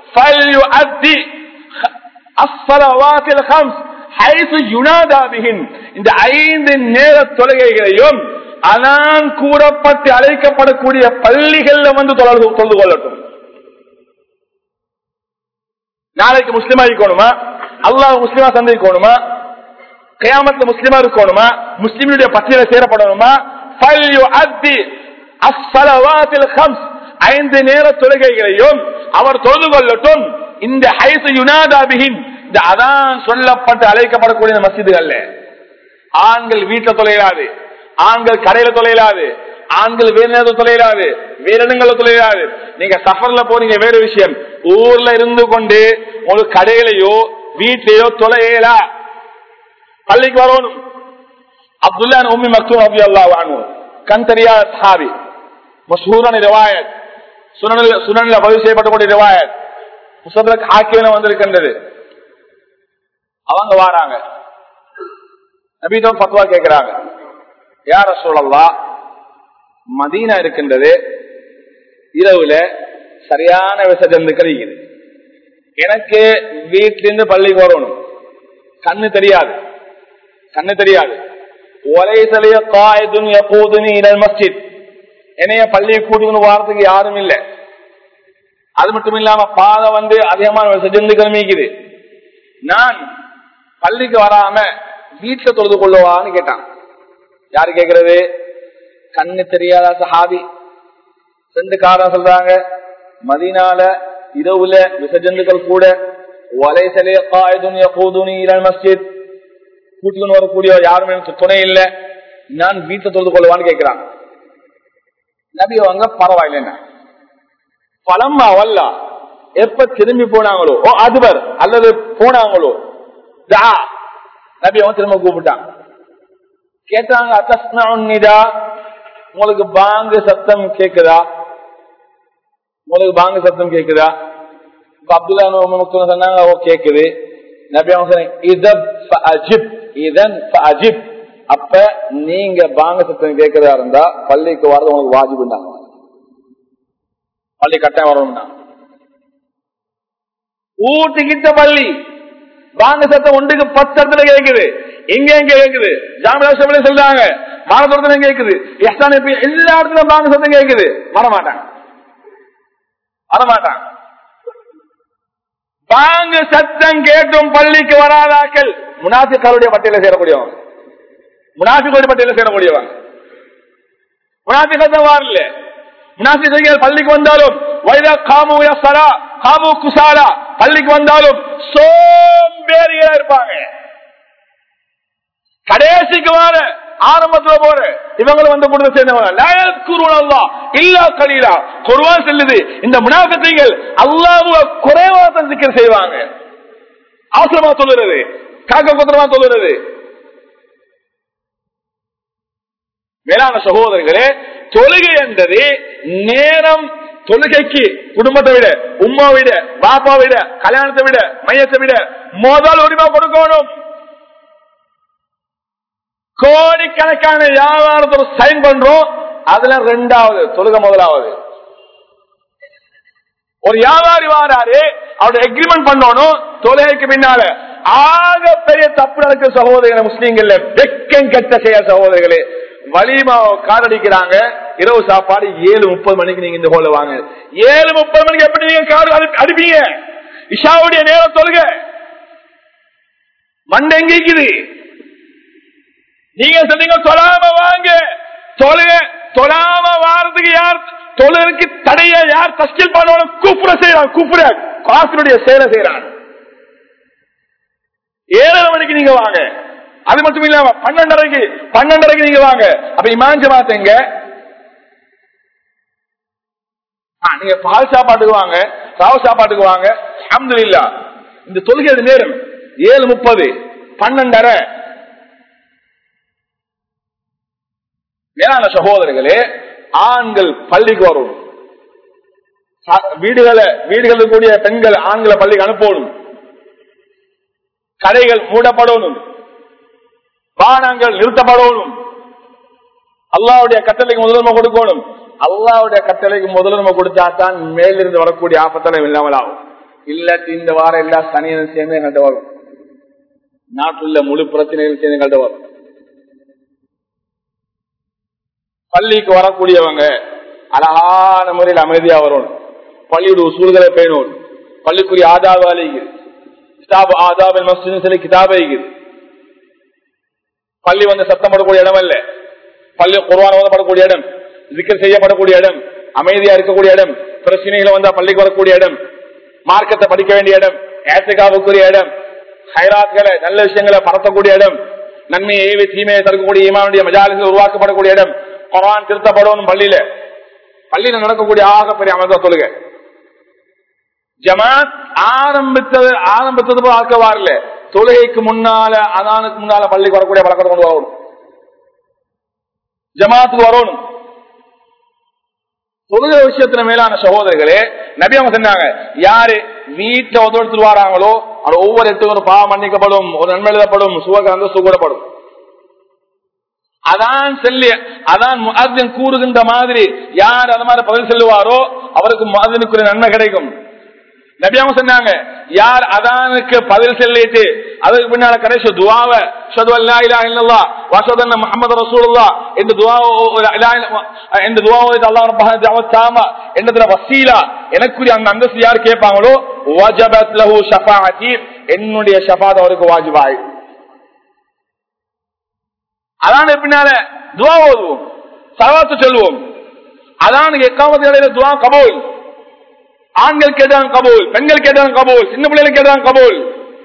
இந்த ஐந்து நேர தொழுகைகளையும் அதான் கூறப்பட்டு அழைக்கப்படக்கூடிய பள்ளிகள்ல வந்து தொடர்பு தொழுது கொள்ளட்டும் நாளைக்கு முஸ்லிமா இருக்கணுமா அல்லாஹ் முஸ்லிமா சந்திக்கணுமா கயாமத்துல முஸ்லிமா இருக்கணுமா முஸ்லிமுடைய பட்டியல சேரப்படணுமா ஐந்து நேர தொழுகைகளையும் அவர் தொழுது கொள்ளட்டும் இந்த ஹைசு யுனாதாபிகின் இந்த அதான் சொல்லப்பட்டு அழைக்கப்படக்கூடிய மசிதுகள்ல ஆண்கள் வீட்டுல தொலைகிறாது ஆண்கள் கடையில தொலைலாது ஆண்கள் வேற நேரத்தில் தொலைலாது வேற இடங்கள்ல தொலைலாது நீங்க சஃபர்ல போறீங்க வேற விஷயம் ஊர்ல இருந்து கொண்டு ஒரு கடையிலையோ வீட்லயோ தொலையலா பள்ளிக்கு வரணும் அப்துல்லா உம்மி மக்தூம் அபி அல்லா வானு கண் தெரியாத சஹாபி மஷூரான ரிவாயத் சுனனில் சுனனில் பதிவு செய்யப்பட்டக்கூடிய ரிவாயத் முசத்ரக் ஹாக்கியன வந்திருக்கின்றது அவங்க வாராங்க நபீதம் பத்வா கேட்கிறாங்க யார சொல்லலாம் மதீனா இருக்கின்றது இரவுல சரியான விசஜந்துக்கள் இருக்குது எனக்கு வீட்டிலிருந்து பள்ளிக்கு வரணும் கண்ணு தெரியாது கண்ணு தெரியாது ஒலைசலைய காயதுன் எப்போதுன்னு இடல் மஸ்ஜித் என்னைய பள்ளியை கூட்டிக்கணும் வாரத்துக்கு யாரும் இல்லை அது மட்டும் இல்லாம பாதை வந்து அதிகமான விசஜந்துக்கள் மீக்குது நான் பள்ளிக்கு வராம வீட்டுல தொழுது கொள்ளுவான்னு கேட்டான் யாரு கேக்குறது கண்ணு தெரியாத சஹாபி ரெண்டு காரணம் சொல்றாங்க மதினால இரவுல விசஜந்துக்கள் கூட வலைசலே காயுதுன் எப்போதுனி இளன் மஸ்ஜித் கூட்டிக்கொண்டு வரக்கூடிய யாரும் எனக்கு துணை இல்ல நான் வீட்டை தொழுது கொள்வான்னு கேட்கிறாங்க நபி அவங்க பரவாயில்ல பலம் அவல்ல எப்ப திரும்பி போனாங்களோ ஓ அதுவர் அல்லது போனாங்களோ தா நபி அவன் திரும்ப கூப்பிட்டாங்க கேட்டாங்க அத்தஸ்னா உங்களுக்கு பாங்கு சத்தம் கேக்குதா உங்களுக்கு பாங்கு சத்தம் கேக்குதா அப்துல்லா சொன்னாங்க ஓ கேக்குது நபி அவங்க சொன்னாங்க இதப் ஃபஅஜிப் இதன் ஃபஅஜிப் அப்ப நீங்க பாங்க சத்தம் கேட்கறதா இருந்தா பள்ளிக்கு வரது உங்களுக்கு வாஜிபுண்டாங்க பள்ளி கட்டாயம் வரணும்னா ஊட்டிக்கிட்ட பள்ளி பாங்க சத்தம் ஒன்றுக்கு பத்து இடத்துல கேக்குது எங்க எங்க கேக்குது ஜாமியா சொல்றாங்க மானத்தோடத்துல கேக்குது எஸ்டான எல்லா இடத்துலயும் பாங்க சத்தம் கேக்குது வரமாட்டாங்க வரமாட்டாங்க பாங்கு சத்தம் கேட்டும் பள்ளிக்கு வராதாக்கள் முனாஃபிக்காருடைய பட்டியல சேரக்கூடியவங்க முனாஃபிகளுடைய பட்டியல சேரக்கூடியவங்க முனாஃபி சத்தம் வரல முனாஃபிகள் பள்ளிக்கு வந்தாலும் வைத காமு யஸ்ஸலா காமு குசாலா பள்ளிக்கு வந்தாலும் சோம்பேறியா இருப்பாங்க கடைசிக்கு வர ஆரம்பத்துல போற இவங்களும் வந்து கொடுத்து சேர்ந்தவங்க இல்லா கலீலா குருவான் செல்லுது இந்த முனாபத்தைகள் அல்லாஹ்வுவ குறைவா தான் சிக்கர் செய்வாங்க அவசரமா சொல்லுறது காக்க குத்திரமா சொல்லுறது மேலான சகோதரர்களே தொழுகை என்பது நேரம் தொழுகைக்கு குடும்பத்தை விட உமா விட பாப்பா விட கல்யாணத்தை விட மையத்தை விட முதல் உரிமை கொடுக்கணும் கோடிக்கணக்கான வியாபாரத்தை சைன் பண்றோம் அதுல ரெண்டாவது தொழுக முதலாவது ஒரு வியாபாரி வாராரு அவருடைய எக்ரிமெண்ட் பண்ணணும் தொழுகைக்கு பின்னால ஆக பெரிய தப்பு நடக்கிற சகோதரர்கள் முஸ்லீம்கள் வெக்கம் கெட்ட செய்ய சகோதரர்களே வலிமா காரடிக்கிறாங்க இரவு சாப்பாடு ஏழு முப்பது மணிக்கு நீங்க இந்த ஹோல வாங்க ஏழு முப்பது மணிக்கு எப்படி நீங்க கார் அடிப்பீங்க இஷாவுடைய நேரம் தொழுக மண்டை எங்கிக்குது நீங்க சொன்னீங்க தொழாம வாங்க தொழுக தொழாம வாரத்துக்கு யார் தொழுகைக்கு தடைய யார் தஸ்கில் பண்ணணும் கூப்பிட செய்யறான் கூப்பிட காசனுடைய செயலை செய்யறான் ஏழரை மணிக்கு நீங்க வாங்க அது மட்டும் இல்லாம பன்னெண்டரைக்கு பன்னெண்டரைக்கு நீங்க வாங்க அப்ப இமாஞ்ச மாத்தங்க நீங்க பால் சாப்பாட்டுக்கு வாங்க ராவ சாப்பாட்டுக்கு வாங்க அஹமது இல்லா இந்த தொழுகை நேரம் ஏழு முப்பது பன்னெண்டரை மேலான சகோதரர்களே ஆண்கள் பள்ளிக்கு வரும் வீடுகளை வீடுகளில் கூடிய பெண்கள் ஆண்களை பள்ளிக்கு அனுப்பணும் கடைகள் மூடப்படணும் வாகனங்கள் நிறுத்தப்படணும் அல்லாவுடைய கட்டளைக்கு முதலுரிமை கொடுக்கணும் அல்லாவுடைய கட்டளைக்கு முதலுரிமை கொடுத்தா தான் மேலிருந்து வரக்கூடிய ஆபத்தெல்லாம் இல்லாமல் ஆகும் இல்லாட்டி இந்த வாரம் எல்லா சனியும் சேர்ந்து எங்கள்கிட்ட வரும் நாட்டுள்ள முழு பிரச்சனைகள் சேர்ந்து எங்கள்கிட்ட வரும் பள்ளிக்கு வரக்கூடியவங்க அழகான முறையில் அமைதியா வரணும் பள்ளியுடைய சூழ்களை பேணும் பள்ளிக்குரிய ஆதாப அழிக்குது கிதாப் ஆதாபில் மஸ்ஜித் சொல்லி கிதாப பள்ளி வந்து சத்தம் படக்கூடிய இடம் அல்ல பள்ளி குர்வான ஓதப்படக்கூடிய இடம் சிக்கல் செய்யப்படக்கூடிய இடம் அமைதியா இருக்கக்கூடிய இடம் பிரச்சனைகளை வந்தா பள்ளிக்கு வரக்கூடிய இடம் மார்க்கத்தை படிக்க வேண்டிய இடம் ஏத்துக்காவுக்குரிய இடம் ஹைராத்களை நல்ல விஷயங்களை பரத்தக்கூடிய இடம் நன்மையை ஏவி தீமையை தடுக்கக்கூடிய இமானுடைய மஜாலிகள் உருவாக்கப்படக்கூடிய இடம் குரான் திருத்தப்படணும் பள்ளியில பள்ளியில நடக்கக்கூடிய ஆக பெரிய அமைந்த சொல்லுங்க ஜமாத் ஆரம்பித்தது ஆரம்பித்தது போல ஆக்க வரல தொழுகைக்கு முன்னால அதானுக்கு முன்னால பள்ளிக்கு வரக்கூடிய பழக்கத்தை கொண்டு வரணும் ஜமாத்துக்கு வரணும் தொழுகை விஷயத்துல மேலான சகோதரர்களே நபி அவங்க சொன்னாங்க யாரு வீட்டுல ஒத்துழைத்து வராங்களோ அது ஒவ்வொரு எட்டு ஒரு பாவம் மன்னிக்கப்படும் ஒரு நன்மை எழுதப்படும் சுவகந்த சுகூடப்படும் அதான் செல்லி அதான் முஅத்தின் கூறுகின்ற மாதிரி யார் அது மாதிரி பதில் செல்லுவாரோ அவருக்கு முஅத்தினுக்குரிய நன்மை கிடைக்கும் நபியாம சொன்னாங்க யார் அதானுக்கு பதில் செல்லிட்டு அதுக்கு பின்னால கடைசி துவாவ ஷது அல்லா இலா இல்லல்லா வஷதன்ன முஹம்மது ரசூலுல்லாஹ் இந்த துவா இந்த துவா அல்லாஹ் ரப்பஹான தஅவத் தாமா என்னதுல வசீலா எனக்குரிய அந்த அந்தஸ்து யார் கேட்பாங்களோ வஜபத் லஹு ஷஃபாஅத்தி என்னுடைய ஷஃபாத் அவருக்கு வாஜிபாய் அதான் பின்னால துவா ஓதுவோம் சலவாத்து சொல்லுவோம் அதான் எக்காமத்து இடையில துவா கபூல் ஆண்கள் கேட்டாங்க கபூல் பெண்கள் கேட்டாங்க கபூல் சின்ன பிள்ளைகள் கேட்டாங்க கபூல்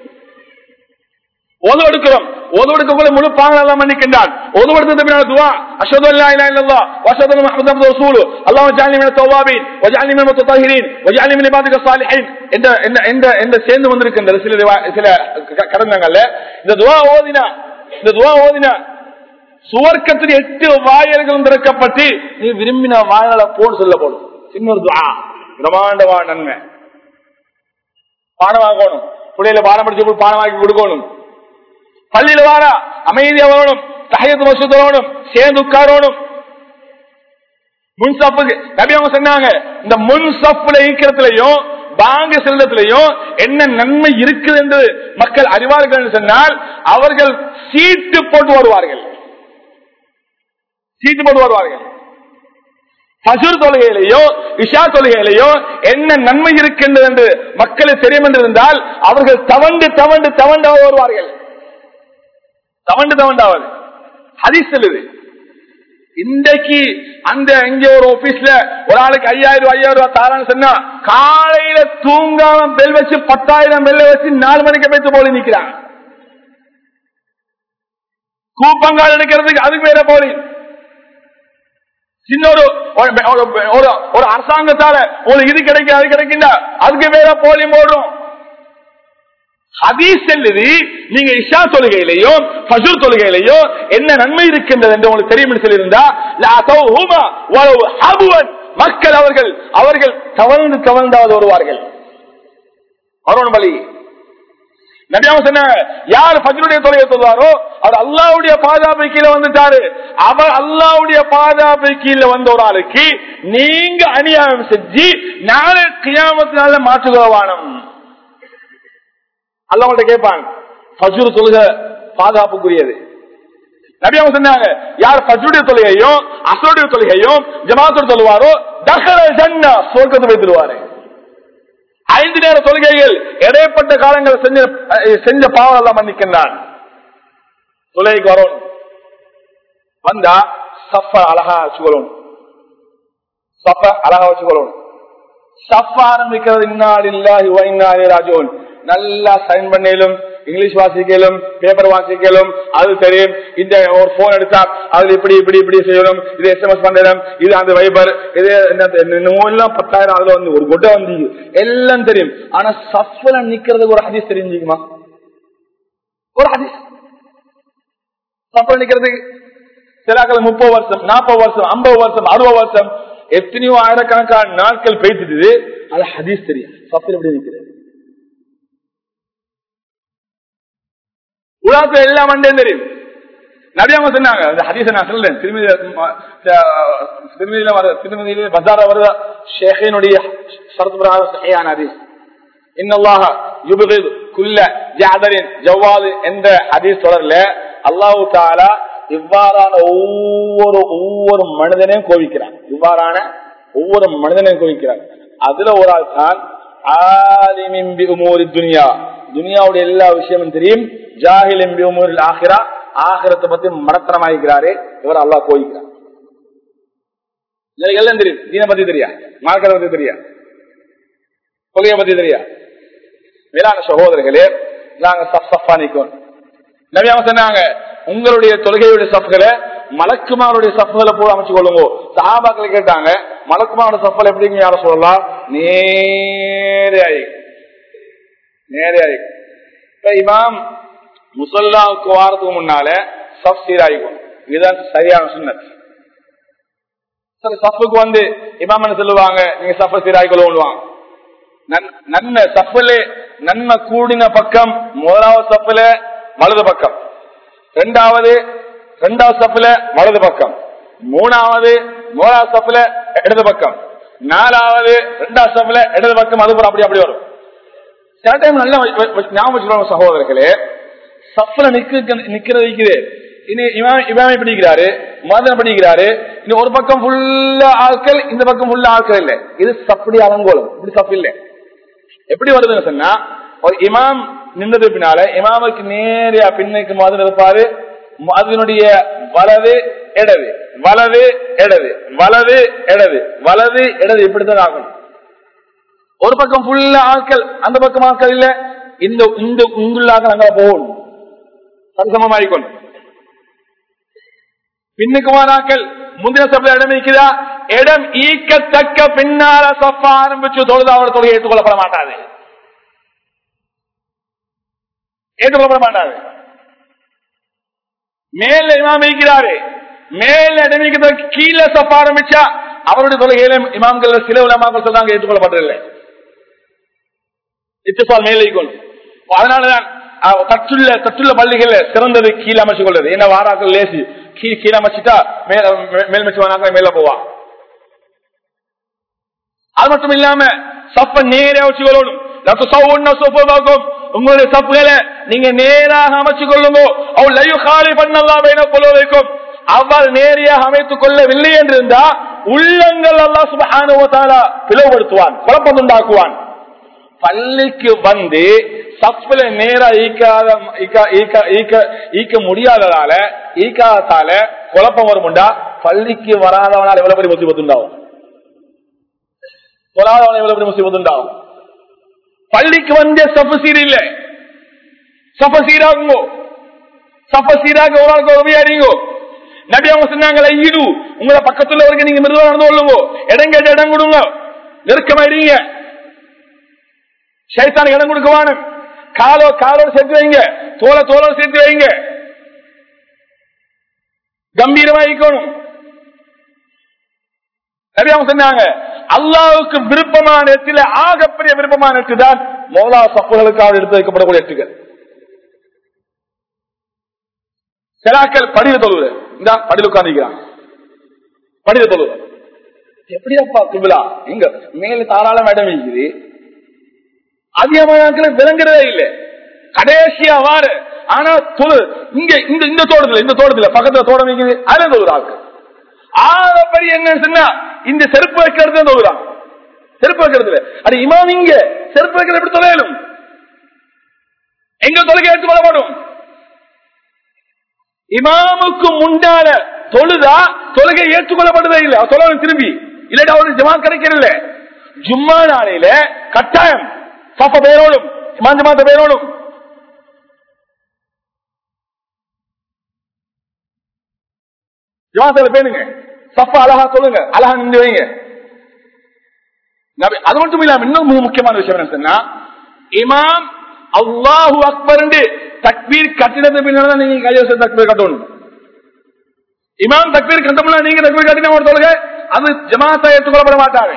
ஓது எடுக்கிறோம் ஓது எடுக்கக்குள்ள முழு பாங்கள் எல்லாம் மன்னிக்கின்றான் ஓது எடுத்தது பின்னால் துவா அஷது அல்லா இலா இல்லல்லா வஷது முஹம்மது அப்து ரசூலு அல்லாஹ் ஜஅல்னி மின தவ்வாபீன் வஜஅல்னி மின முத்தஹிரீன் வஜஅல்னி மின இபாதிக ஸாலிஹீன் என்ற இந்த இந்த சேர்ந்து வந்திருக்கின்ற சில சில கடந்தங்கள்ல இந்த துவா ஓதினா இந்த துவா ஓதினா சுவர்க்கத்தில் எட்டு வாயல்களும் திறக்கப்பட்டு நீ விரும்பின வாயலை போன்னு சொல்ல போடும் சின்ன ஒரு துவா பிரமாண்டமா நன்மை பாடம் வாங்கணும் பிள்ளையில பாடம் படிச்சு பாடம் வாங்கி கொடுக்கணும் பள்ளியில வாரா அமைதியா வரணும் தகையத்து வசூத்தரணும் சேர்ந்து உட்காரணும் முன்சப்புக்கு நபி அவங்க சொன்னாங்க இந்த முன்சப்புல இருக்கிறதுலயும் பாங்க செல்வத்திலையும் என்ன நன்மை இருக்குது என்று மக்கள் அறிவார்கள் என்று சொன்னால் அவர்கள் சீட்டு போட்டு வருவார்கள் சீட்டு போட்டு வருவார்கள் பசுர் தொழுகையிலேயோ இஷா தொழுகையிலேயோ என்ன நன்மை இருக்கின்றது என்று மக்களுக்கு தெரியும் என்று இருந்தால் அவர்கள் தவண்டு தவண்டு தவண்டாக வருவார்கள் தவண்டு தவண்டாவது ஹதீஸ் சொல்லுது இன்றைக்கு அந்த எங்க ஒரு ஆபீஸ்ல ஒரு ஆளுக்கு ஐயாயிரம் ரூபாய் ஐயாயிரம் ரூபாய் தாரான்னு சொன்னா காலையில தூங்காம பெல் வச்சு பத்தாயிரம் பெல்ல வச்சு நாலு மணிக்கு போய் போலி நிக்கிறாங்க கூப்பங்கால் எடுக்கிறதுக்கு அதுக்கு வேற போலி சின்ன ஒரு ஒரு- ஒரு ஒரு அரசாங்கத்தால உங்களுக்கு இது கிடைக்கும் அது கிடைக்கின்றா அதுக்கு வேற போலி போடுறோம் ஹதீஸ் செல்லுது நீங்க இஷா தொழுகையிலையோ பசுர் தொழுகையிலையோ என்ன நன்மை இருக்கின்றது என்று உங்களுக்கு தெரியும் சொல்லியிருந்தா லா தௌஹுமா வலவ் ஹபுவன். மக்கள் அவர்கள் அவர்கள் தவழ்ந்து தவழ்ந்தாவது வருவார்கள் வரணும் பலி நபியாம சொன்னாங்க யார் பஜ்ருடைய தொலைவை சொல்வாரோ அவர் அல்லாவுடைய பாதுகாப்பு கீழே வந்துட்டாரு அவர் அல்லாவுடைய பாதுகாப்பு கீழே வந்த ஒரு ஆளுக்கு நீங்க அநியாயம் செஞ்சு நாளை கியாமத்தினால மாற்றுகவானம் அல்லாஹ்கிட்ட கேட்பாங்க ஃபஜ்ர் தொழுக பாதுகாப்புக்குரியது நபி அவங்க சொன்னாங்க யார் ஃபஜ்ருடைய தொழுகையும் அசருடைய தொழுகையும் ஜமாத்தோடு தொழுவாரோ தகர ஜன்னா சொர்க்கத்தை வைத்துருவாரு ஐந்து நேர தொழுகைகள் இடைப்பட்ட காலங்கள் செஞ்ச அஹ், செஞ்ச பாவம் எல்லாம் மன்னிக்கின்றான் தொழுகைக்கு வரும் வந்தா சஃப அழகா வச்சுக்கொள்ளணும் சஃப அழகா வச்சுக்கொள்ளணும் சஃப ஆரம்பிக்கிறது இன்னாடில்லாஹி வ இன்னா இலைஹி ராஜிஊன் நல்லா சைன் பண்ணலும் இங்கிலீஷ் வாசிக்கலும் பேப்பர் வாசிக்கலும் அது தெரியும் இந்த ஒரு போன் எடுத்தா அதுல இப்படி இப்படி இப்படி செய்யணும் இது எஸ்எம்எஸ் பண்ணணும் இது அந்த வைபர் இது என்ன- என்னமோ எல்லாம் பத்தாயிரம் அதுல வந்து ஒரு கொட்டை வந்து எல்லாம் தெரியும் ஆனா சஃப்ல நிக்கிறதுக்கு ஒரு ஹதீஸ் தெரிஞ்சுக்குமா ஒரு ஹதீஸ் சஃப்ல நிக்கிறதுக்கு சிலாக்கள் முப்பது வருஷம் நாற்பது வருஷம் ஐம்பது வருஷம் அறுபது வருஷம் எத்தனையோ ஆயிரக்கணக்கான நாட்கள் பெய்த்துட்டு அது ஹதீஸ் தெரியும் சஃப்ல எப்படி நிக்கிறது உலகத்துல எல்லா மண்டேயும் தெரியும் நபியாம சொன்னாங்க அந்த ஹதீஸை நான் சொல்றேன் திருமதி திருமதியில வர திருமதியில பஜார வருத ஷேഖിனுடைய ஷரத்து பிரகாரம் சஹீஹான ஹதீஸ் இன்னல்லாஹ யுபகிது குல்ல ஜாதரின் ஜவ்வாது என்ற ஹதீஸ் தொடர்ல அல்லாஹு தாலா இவ்வாறான ஒவ்வொரு ஒவ்வொரு மனிதனையும் கோவிக்கிறான் இவ்வாறான ஒவ்வொரு மனிதனையும் கோவிக்கிறான் அதுல ஒரு ஆள் தான் ஆலிமின் பி உமூரி துனியா துனியாவுடைய எல்லா விஷயமும் தெரியும் ஜாஹிலின் பி உமூரில் ஆகிரா ஆகிரத்தை பத்தி மடத்தனமாகிறாரு இவர் அல்லாஹ் கோவிக்கிறார் எனக்கு எல்லாம் தெரியும் தீனை பத்தி தெரியா மார்க்கத்தை பத்தி தெரியா கொள்கையை பத்தி தெரியா மேலான சகோதரர்களே நாங்க சப் சஃபா நிக்கோம் நவியாம சொன்னாங்க உங்களுடைய தொழுகையுடைய சஃப்களை மலக்குமாருடைய சஃப்களை போல அமைச்சு கொள்ளுங்க சஹாபாக்கள் கேட்டாங்க மலக்குமாரோட சஃப்கள் எப்படிங்க யார சொல்லலாம் நேரையாயி நேரையாயி இப்ப இமாம் முசல்லாவுக்கு வாரத்துக்கு முன்னால சஃப் சீராயிக்கும் இதுதான் சரியான சுண்ணத் சில சஃபுக்கு வந்து இமாம் என்ன சொல்லுவாங்க நீங்க சஃப சீராய்க்கொள்ளுவாங்க நன்மை சஃபுல நன்மை கூடின பக்கம் முதலாவது சஃபுல வலது பக்கம் ரெண்டாவது ரெண்டாவது சஃபுல வலது பக்கம் மூணாவது மூணாவது சஃபுல இடது பக்கம் நாலாவது ரெண்டாவது சஃபுல இடது பக்கம் அது அப்படி அப்படி வரும் சில டைம் நல்லா வ- வ- வ- ஞாபகம் வச்சுக்கணும் சகோதரர்களே சஃப்ல நிக்க நிக்கிறது இருக்குது இனி இமாம் இமாமி படிக்கிறாரு மதன் படிக்கிறாரு இனி ஒரு பக்கம் ஃபுல்லா ஆட்கள் இந்த பக்கம் ஃபுல்லா ஆட்கள் இல்ல இது சப்படி அலங்கோலம் இப்படி சப் இல்லை எப்படி வருதுன்னு சொன்னா ஒரு இமாம் நின்றது பின்னால இமாமுக்கு நேரியா பின்னுக்கு மதன் இருப்பாரு அதனுடைய வலது இடது வலது இடது வலது இடது வலது இடது இப்படித்தான் ஆகணும் ஒரு பக்கம் ஃபுல்லா ஆட்கள் அந்த பக்கம் ஆட்கள் இல்ல இந்த இந்த உங்குள்ளாக நாங்க போகணும் சரிசமமாயிக்கொண்டு பின்னுக்குமான ஆட்கள் முந்தின சபையில இடம் இருக்குதா இடம் ஈக்கத்தக்க பின்னால சப்ப ஆரம்பிச்சு தொழுது அவரோட தொழிலை ஏற்றுக்கொள்ளப்பட மாட்டாது ஏற்றுக்கொள்ளப்பட மாட்டாது மேல இமாம் இருக்கிறாரு மேல இடம் இருக்கிறதுக்கு கீழே சப்ப ஆரம்பிச்சா அவருடைய தொழுகையில இமாம்கள் சில உலமாக்கள் சொல்றாங்க ஏற்றுக்கொள்ளப்பட்டதில்லை இத்திசால் மேலே கொள்ளும் அதனாலதான் அஹ், தட்டுள்ள தட்டுள்ள பள்ளிகள் சிறந்தது கீழே அமைச்சு கொள்வது என்ன வாராக்கள் லேசி கீழே கீழே அமைச்சிட்டா மேல மே- மேல் மச்சு வாங்க மேல போவான் அது மட்டும் இல்லாம சப்ப நேரா வச்சு கொள்ளணும் லத்து சவுன்ன சுஃபுவகும். உங்களுடைய சப்புகளை நீங்க நேராக அமைச்சு கொள்ளுங்க அவள் லையு காலி பண்ணல்லா வேண கொள்ள வைக்கும் அவ்வாறு நேரியாக அமைத்துக் கொள்ளவில்லை என்று இருந்தா உள்ளங்கள் அல்லா சுபஹானுவத்தால பிளவுபடுத்துவான் குழப்பம் உண்டாக்குவான் பள்ளிக்கு வந்து சப்புல நேரா ஈக்காத ஈக்கா- ஈக்கா- ஈக்க- ஈக்க முடியாததால ஈக்காதால குழப்பம் வருமுண்டா பள்ளிக்கு வராதவனால் எவ்வளவு பெரிய முசிபத்து உண்டாகும் தொழாதவனை எவ்வளவு பெரிய முசிபத்து உண்டாகும் பள்ளிக்கு வந்தே சப்பு சீர் இல்ல சப்ப சீராகுங்கோ சப்ப சீராக ஒரு ஆளுக்கு உதவி அறியுங்கோ நபி அவங்க சொன்னாங்க ஈடு உங்களை பக்கத்துல வரைக்கும் நீங்க மிருதுவா நடந்து கொள்ளுங்க இடம் கேட்ட இடம் கொடுங்க நெருக்கமாயிடுங்க சைத்தான இடம் கொடுக்குவானு காலோ காலோடு சேர்த்து வைங்க தோல தோலோடு சேர்த்து வைங்க கம்பீரமா இருக்கணும் நிறைய அவங்க சொன்னாங்க அல்லாவுக்கு விருப்பமான இடத்துல ஆகப்பெரிய விருப்பமான இடத்து தான் மௌலா சப்புகளுக்காக எடுத்து வைக்கப்படக்கூடிய இடத்துகள் சிலாக்கள் படித தொழுவு இந்த படியில் உட்கார்ந்துக்கிறான் படித தொழுவு எப்படியாப்பா குபிலா இங்க மேல தாராளம் இடம் இருக்குது அதிகமான விளங்குறதே இல்லை கடைசியா வாரு ஆனா தொழு இங்க இந்த இந்த தோட்டத்துல இந்த தோட்டத்துல பக்கத்துல தோட்டம் இருக்குது அதுல தொழுறாங்க ஆக பெரிய என்ன சொன்னா இந்த செருப்பு வைக்கிறது தொழுறான் செருப்பு வைக்கிறதுல அது இமாம் இங்க செருப்பு வைக்கிறது எப்படி தொலையலும் எங்க தொலைகை எடுத்து கொள்ளப்படும் இமாமுக்கு முன்னால தொழுதா தொழுகை ஏற்றுக்கொள்ளப்படுதே இல்லை அவர் தொழணும் திரும்பி இல்லாட்டி அவருக்கு ஜமா கிடைக்கிறதில்ல ஜும்மா நாளையில கட்டாயம் சஃப பேரோடும் இமாம் ஜமாத்த பேரோடும் ஜமாத்துல பேணுங்க சஃப அழகா சொல்லுங்க அழகா நின்று வைங்க நபி- அது மட்டும் இல்லாம இன்னும் மிக முக்கியமான விஷயம் என்ன சொன்னா இமாம் அல்லாஹு அக்பர் தக்பீர் கட்டினது பின்னால்தான் நீங்க கையச தக்பீர் கட்டணும் இமாம் தக்பீர் கட்டமுன்னா நீங்க தக்பீர் கட்டின ஒரு சொல்லுங்க அது ஜமாத்தா ஏற்றுக்கொள்ளப்பட மாட்டாங்க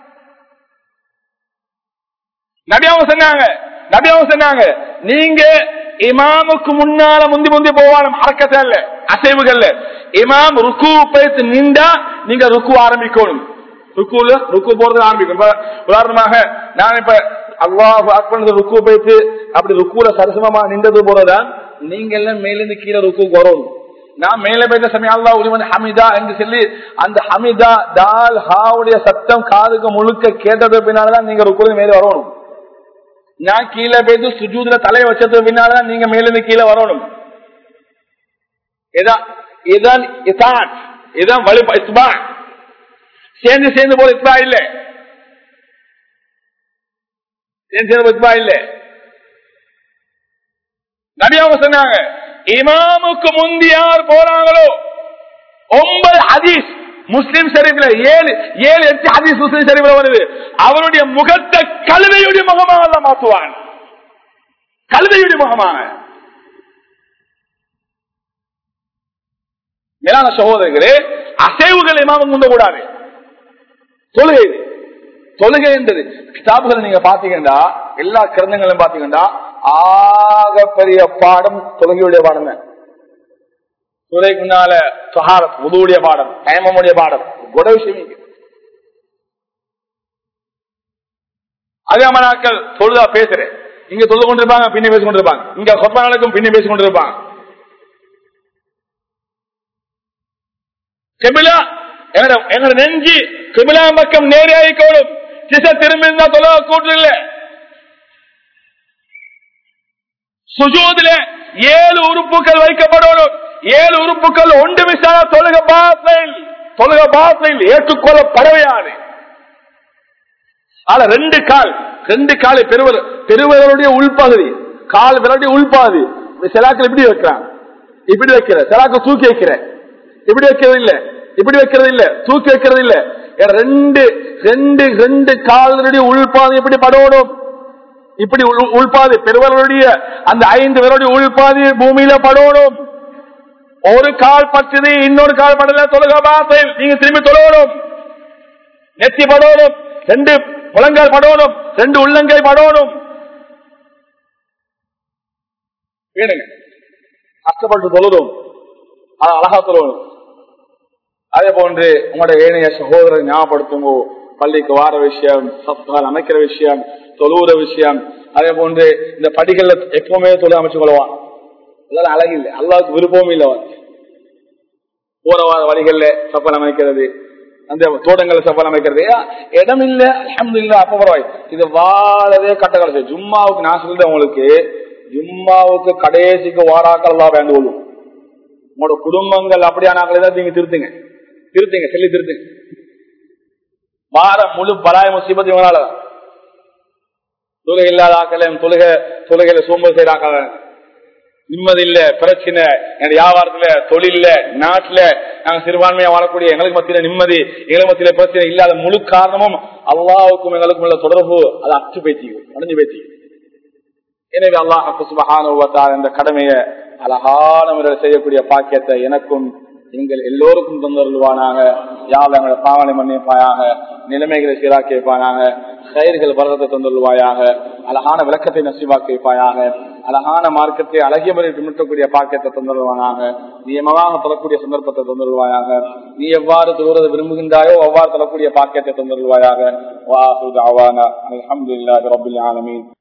நபி அவங்க சொன்னாங்க நபி அவங்க சொன்னாங்க நீங்க இமாமுக்கு முன்னால முந்தி முந்தி போவாலும் அறக்கத்தல்ல அசைவுகள்ல இமாம் ருக்கு பேத்து நின்றா நீங்க ருக்கு ஆரம்பிக்கணும் ருக்குல ருக்கு போறது ஆரம்பிக்கும் இப்ப உதாரணமாக நான் இப்ப அல்லாஹ் அக்பர் ருக்கு பேத்து அப்படி ருக்குல சரிசமமா நின்றது போறதான் நீங்க எல்லாம் மேலிருந்து கீழே ருக்கு வரணும் நான் மேலே போயிட்ட சமயம் அல்லா உரிமன் ஹமிதா என்று சொல்லி அந்த ஹமிதா தால் ஹாவுடைய சத்தம் காதுக்கு முழுக்க கேட்டது பின்னால்தான் நீங்க ருக்குல மேலே வரணும் நான் கீழே போயிட்டு சுஜூதுல தலையை வச்சது பின்னால்தான் நீங்க மேலிருந்து கீழே வரணும் இதான் இதான் இதான் இதான் வழி இஸ்பா சேர்ந்து சேர்ந்து போல இஸ்பா இல்ல சேர்ந்து சேர்ந்து போல இஸ்பா இல்ல நபி அவங்க சொன்னாங்க இமாமுக்கு முந்தி யார் போறாங்களோ ஒன்பது ஹதீஸ் முஸ்லிம் ஷரீஃப்ல ஏழு ஏழு எட்டு ஹதீஸ் முஸ்லிம் ஷரீஃப்ல வருது அவருடைய முகத்தை கழுதையுடைய முகமாக அல்லாஹ் மாற்றுவான் கழுதையுடைய முகமாக மேலான சகோதரர்களே அசைவுகள் இமாமும் முந்த கூடாது தொழுகை இது. தொழுகை என்றது கிதாபுகளை நீங்க பாத்தீங்கன்னா எல்லா கிரந்தங்களும் பாத்தீங்கன்னா ஆக பெரிய பாடம் தொழுகையுடைய பாடம் தான் தொழுகைக்கு முன்னால சஹாரத் உதவுடைய பாடம் டைமமுடைய பாடம் கூட விஷயம் இங்க. அதிகமான நாட்கள் தொழுதா பேசுறேன் இங்க தொழுது கொண்டிருப்பாங்க பின்னே பேசிக் கொண்டிருப்பாங்க இங்க சொற்ப நாளுக்கும் பின்னே பேசிக் கொண்டிருப்பாங்க கெமிலா எங்கட எங்கட நெஞ்சு கெமிலா பக்கம் நேராயிக்கோடும் திசை திரும்பி இருந்தா தொலை கூட்டு இல்ல சுஜூதுல ஏழு உறுப்புகள் வைக்கப்படணும் ஏழு உறுப்புகள் ஒன்று விசார தொழுக பாத்தில் தொழுக பாத்தில் ஏற்றுக்கொள்ளப்படவையாது ஆனா ரெண்டு கால் ரெண்டு கால் பெருவர் பெருவர்களுடைய உள்பகுதி கால் விரலுடைய உள்பகுதி சிலாக்கள் இப்படி வைக்கிறான் இப்படி வைக்கிற சிலாக்கள் தூக்கி வைக்கிற இப்படி வைக்கிறது இல்ல இப்படி வைக்கிறது இல்ல தூக்கி வைக்கிறது இல்ல ஏன் ரெண்டு ரெண்டு ரெண்டு கால்களுடைய உள்பாதி எப்படி படணும் இப்படி உள்- உள்பாதி பெருவர்களுடைய அந்த ஐந்து பேருடைய உள்பாதி பூமியில படணும் ஒரு கால் பச்சது இன்னொரு கால் படல தொழுக பாசையில் நீங்க திரும்பி தொழணும் நெத்தி படணும் ரெண்டு முழங்கால் படணும் ரெண்டு உள்ளங்கை படணும் வேணுங்க கஷ்டப்பட்டு தொழுதும் அதை அழகா தொழுவணும் அதே போன்று உங்களுடைய ஏனைய சகோதரர் ஞாபகப்படுத்துங்கோ பள்ளிக்கு வார விஷயம் சப்தால் அமைக்கிற விஷயம் தொழுவுற விஷயம் அதே போன்று இந்த படிகள்ல எப்பவுமே தொழில் அமைச்சு கொள்வான் அதெல்லாம் அழகு இல்லை அல்லாவுக்கு விருப்பமும் இல்லை அவன் போற வார வழிகள்ல சப்பல் அமைக்கிறது அந்த தோட்டங்கள்ல சப்பல் அமைக்கிறது ஏன் இடம் இல்ல அஹமது இல்ல அப்ப பரவாய் இது வாழவே கட்ட கடைசி ஜும்மாவுக்கு நான் சொல்றேன் உங்களுக்கு ஜும்மாவுக்கு கடைசிக்கு வாராக்கள் எல்லாம் வேண்டு கொள்ளும் உங்களோட குடும்பங்கள் அப்படியானாக்களை தான் நீங்க திருத்துங்க திருத்துங்க சொல்லி திருத்துங்க வார முழு பலாய முசீபத் இவனால தொழுகை இல்லாத ஆக்கலையும் தொழுகை தொழுகையில சோம்பல் செய்யறாக்கள நிம்மதி இல்ல பிரச்சனை எங்க வியாபாரத்துல தொழில நாட்டுல நாங்க சிறுபான்மையா வாழக்கூடிய எங்களுக்கு மத்தியில நிம்மதி எங்களுக்கு மத்தியில பிரச்சனை இல்லாத முழு காரணமும் அல்லாவுக்கும் எங்களுக்கும் உள்ள தொடர்பு அது அச்சு பேச்சு அடைஞ்சு பேச்சு எனவே அல்லாஹ் சுபஹான இந்த கடமையை அழகான முறையில் செய்யக்கூடிய பாக்கியத்தை எனக்கும் எங்கள் எல்லோருக்கும் தந்தருள்வானாக யாழ் எங்களை பாவனை மன்னிப்பாயாக நிலைமைகளை சீராக்கி வைப்பானாக கயிர்கள் பரதத்தை தந்துள்வாயாக அழகான விளக்கத்தை நசிவாக்கி வைப்பாயாக அழகான மார்க்கத்தை அழகிய முறையில் பின்பற்றக்கூடிய பாக்கியத்தை தந்துள்வானாக நியமமாக தரக்கூடிய சந்தர்ப்பத்தை தந்துள்வாயாக நீ எவ்வாறு தொழுவதை விரும்புகின்றாயோ அவ்வாறு தரக்கூடிய பாக்கியத்தை தந்துள்வாயாக வாஹு தாவானா அலமதுல்லாஹி ரபில் ஆலமீன்